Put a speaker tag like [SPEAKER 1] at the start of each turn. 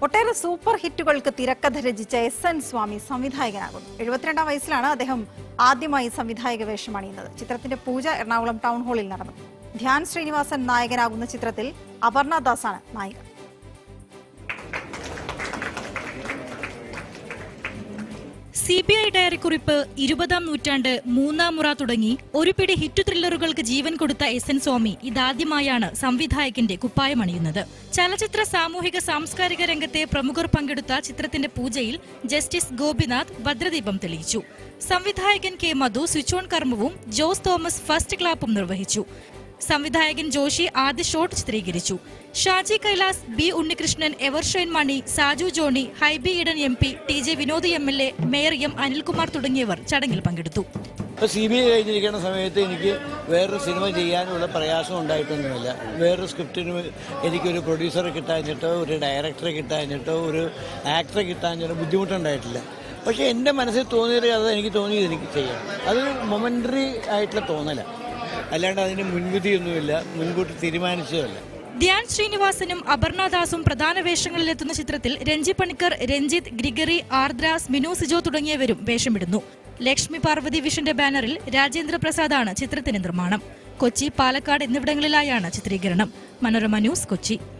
[SPEAKER 1] ഒട്ടേറെ സൂപ്പർ ഹിറ്റുകൾക്ക് തിരക്കഥ രചിച്ച എസ് എൻ സ്വാമി സംവിധായകനാകുന്നു എഴുപത്തിരണ്ടാം വയസ്സിലാണ് അദ്ദേഹം ആദ്യമായി സംവിധായക വേഷം അണിയുന്നത് ചിത്രത്തിന്റെ പൂജ എറണാകുളം ടൗൺ ഹാളിൽ നടന്നു ധ്യാൻ ശ്രീനിവാസൻ നായകനാകുന്ന ചിത്രത്തിൽ അപർണ ദാസാണ് നായിക
[SPEAKER 2] സി ബി ഐ ഡയറിക്കുറിപ്പ് ഇരുപതാം നൂറ്റാണ്ട് മൂന്നാം മുറ തുടങ്ങി ഒരു പിടി ഹിറ്റ് ത്രില്ലറുകൾക്ക് ജീവൻ കൊടുത്ത എസ് എൻ സ്വാമി ഇതാദ്യമായാണ് സംവിധായകന്റെ കുപ്പായമണിയുന്നത് ചലച്ചിത്ര സാമൂഹിക സാംസ്കാരിക രംഗത്തെ പ്രമുഖർ പങ്കെടുത്ത ചിത്രത്തിന്റെ പൂജയിൽ ജസ്റ്റിസ് ഗോപിനാഥ് ഭദ്രദീപം തെളിയിച്ചു സംവിധായകൻ കെ മധു സ്വിച്ച് ഓൺ കർമ്മവും ജോസ് തോമസ് ഫസ്റ്റ് ക്ലാപ്പും നിർവഹിച്ചു സംവിധായകൻ ജോഷി ആദ്യ ഷോട്ട് ചിത്രീകരിച്ചു Shaji Kailas B Unnikrishnan Evershine Mani Saju Johny Hibi Eden M P T J Vinod M L A mayor M Anilkumar തുടങ്ങിയവർ ചടങ്ങിൽ പങ്കെടുത്തു
[SPEAKER 3] ഇപ്പോൾ സി ബി ഐ കഴിഞ്ഞിരിക്കുന്ന സമയത്ത് എനിക്ക് വേറൊരു സിനിമ ചെയ്യാനുള്ള പ്രയാസം ഉണ്ടായിട്ടൊന്നുമില്ല വേറൊരു സ്ക്രിപ്റ്റിന് എനിക്കൊരു പ്രൊഡ്യൂസറെ കിട്ടാഞ്ഞിട്ടോ ഒരു ഡയറക്ടറെ കിട്ടാഞ്ഞിട്ടോ ഒരു ആക്ടറെ കിട്ടാഞ്ഞിട്ടോ ബുദ്ധിമുട്ടുണ്ടായിട്ടില്ല പക്ഷേ എൻ്റെ മനസ്സിൽ തോന്നിയൊരു കഥ എനിക്ക് തോന്നിയത് എനിക്ക് ചെയ്യാം അതൊരു മൊമെൻ്ററി ആയിട്ടുള്ള തോന്നല അല്ലാണ്ട് അതിന് മുൻവിധിയൊന്നുമില്ല മുൻകൂട്ടി തീരുമാനിച്ചതല്ല
[SPEAKER 2] ധ്യാൻ ശ്രീനിവാസനും അപർണദാസും പ്രധാന വേഷങ്ങളിലെത്തുന്ന ചിത്രത്തിൽ രഞ്ജി പണിക്കർ രഞ്ജിത്ത് ഗ്രിഗറി ആർദ്രാസ് മിനു സിജോ തുടങ്ങിയവരും വേഷമിടുന്നു ലക്ഷ്മി പാർവതി വിഷന്റെ ബാനറിൽ രാജേന്ദ്ര പ്രസാദാണ് ചിത്രത്തിന്റെ നിർമ്മാണം കൊച്ചി പാലക്കാട് എന്നിവിടങ്ങളിലായാണ് ചിത്രീകരണം മനോരമ ന്യൂസ് കൊച്ചി